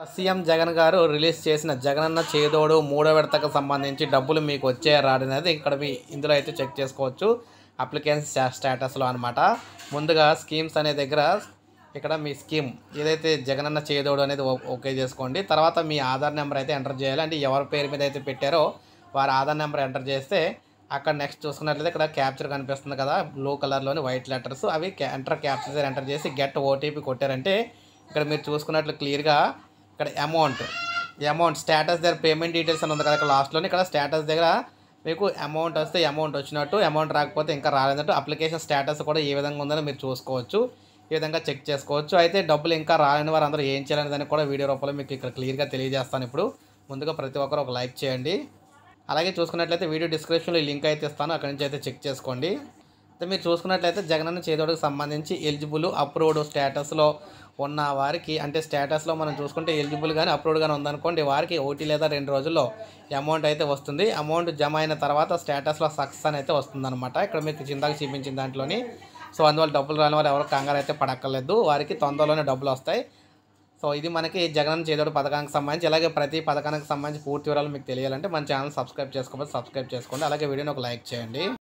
CM Jagan గారు release చేసిన జగనన్న చేదోడు మూడో విడతకు సంబంధించి డబ్బులు మీకు వచ్చే రాడనేది ఇక్కడ మీ ఇందులో అయితే చెక్ చేసుకోవచ్చు అప్లికేషన్ స్టా- స్టేటస్లో అనమాట ముందుగా స్కీమ్స్ అనే దగ్గర ఇక్కడ మీ స్కీమ్ ఏదైతే జగనన్న చేదోడు అనేది ఓ- ఓకే చేసుకోండి తర్వాత మీ ఆధార్ నెంబర్ అయితే ఎంటర్ చేయాలి అంటే ఎవరి పేరు మీద అయితే పెట్టారో వారి ఆధార్ నెంబర్ ఎంటర్ చేస్తే అక్కడ నెక్స్ట్ చూసుకున్నట్లయితే ఇక్కడ క్యాప్చర్ కనిపిస్తుంది కదా బ్లూ కలర్లోని వైట్ లెటర్స్ అవి ఎంటర్ క్యాప్చర్ ఎంటర్ చేసి గెట్ ఓటీపీ కొట్టారంటే ఇక్కడ మీరు చూసుకున్నట్లు క్లియర్గా ఇక్కడ అమౌంట్ అమౌంట్ స్టేటస్ దగ్గర పేమెంట్ డీటెయిల్స్ అని ఉంది కదా ఇక్కడ లాస్ట్లోని ఇక్కడ స్టేటస్ దగ్గర మీకు అమౌంట్ వస్తే అమౌంట్ వచ్చినట్టు అమౌంట్ రాకపోతే ఇంకా రాలేదన్నట్టు అప్లికేషన్ స్టేటస్ కూడా ఏ విధంగా ఉందని మీరు చూసుకోవచ్చు ఈ విధంగా చెక్ చేసుకోవచ్చు అయితే డబ్బులు ఇంకా రాని వారు అందరూ ఏం చేయాలనే దాన్ని కూడా వీడియో రూపంలో మీకు ఇక్కడ క్లియర్గా తెలియజేస్తాను ఇప్పుడు ముందుగా ప్రతి ఒక్కరు ఒక లైక్ చేయండి అలాగే చూసుకున్నట్లయితే వీడియో డిస్క్రిప్షన్లో ఈ లింక్ అయితే ఇస్తాను అక్కడి నుంచి అయితే చెక్ చేసుకోండి అయితే మీరు చూసుకున్నట్లయితే జగనన్న చేదోడుకు సంబంధించి ఎలిజిబుల్ అప్రూవ్డ్ స్టేటస్లో ఉన్న వారికి అంటే స్టేటస్లో మనం చూసుకుంటే ఎలిజిబుల్ కానీ అప్రూవ్డ్ కానీ ఉందనుకోండి వారికి ఒకటి లేదా రెండు రోజుల్లో అమౌంట్ అయితే వస్తుంది అమౌంట్ జమ అయిన తర్వాత స్టేటస్లో సక్సెస్ అని అయితే వస్తుందన్నమాట ఇక్కడ మీకు చిందాక చూపించిన దాంట్లోని సో అందువల్ల డబ్బులు రాని వారు ఎవరు కంగారు అయితే పడక్కర్లేదు వారికి తొందరలోనే డబ్బులు వస్తాయి సో ఇది మనకి జగన్ చేదోడు పథకానికి సంబంధించి అలాగే ప్రతి పథకానికి సంబంధించి పూర్తి వివరాలు మీకు తెలియాలంటే మన ఛానల్ సబ్స్క్రైబ్ చేసుకోకపోతే సబ్స్క్రైబ్ చేసుకోండి అలాగే వీడియోని ఒక లైక్ చేయండి